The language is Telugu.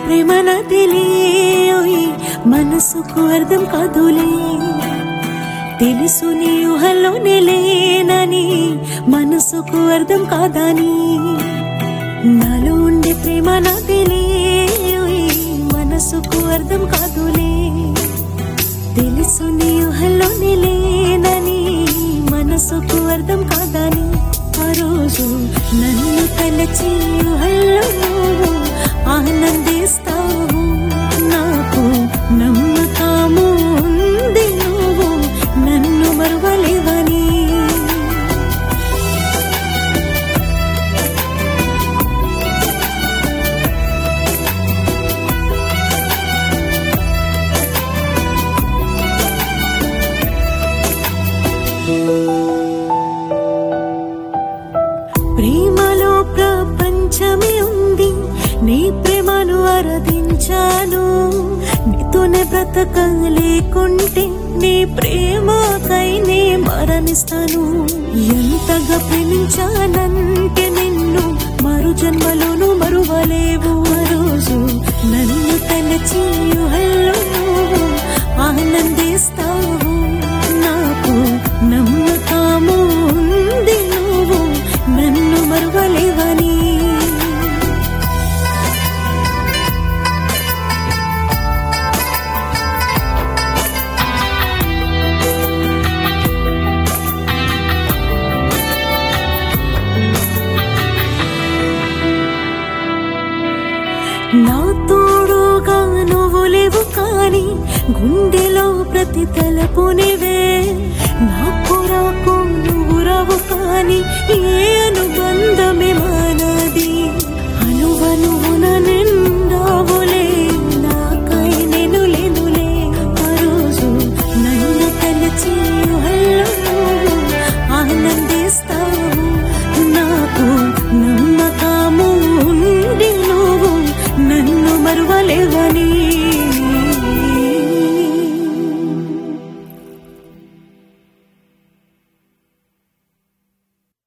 ప్రేమ నదిలే ఓయ్ మనసుకు అర్థం కాదులే తెలుసు నీ ఊహల్లోనే లేనని మనసుకు అర్థం కాదని నాలో ఉండే ప్రేమ నదిలే ఓయ్ మనసుకు అర్థం కాదులే తెలుసు నీ ఊహల్లోనే లేనని మనసుకు అర్థం కాదని ఆ రోజు నన్ను తలచి ఊహల్లో నువ్వు ఆనందిస్తావు నాకు నమ్మకము ఉంది నువ్వు నన్ను మరువలేవని ప్రేమలో ప్రపంచమే ఉంది నీ ప్రేమను ఆరాధించాను నీతోనే బ్రతకలేకుంటే నీ ప్రేమకై నే మరణిస్తాను ఎంతగా ప్రేమించానంటే నిన్ను మరు జన్మలోను మరువలేవు ఆ రోజు నన్ను తలచి ఊహల్లో నువ్వు ఆనందిస్తావు నాకు నమ్మకము ఉంది నువ్వు నన్ను మరువలేవని నా తోడుగా నువ్వు లేవు కానీ గుండెలో ప్రతి తలపు నీవే నా కొరకు నువ్వు రావు కానీ ఏ అనుబంధమే మానది అనువనువున నిండావులే నాకై నేను లేనులే ఆ రోజు నన్ను తలచి ఊహల్లో నువ్వు ఆనందిస్తావు నాకు నమ్మకము ఉండి నువ్వు నన్ను మరువలేవని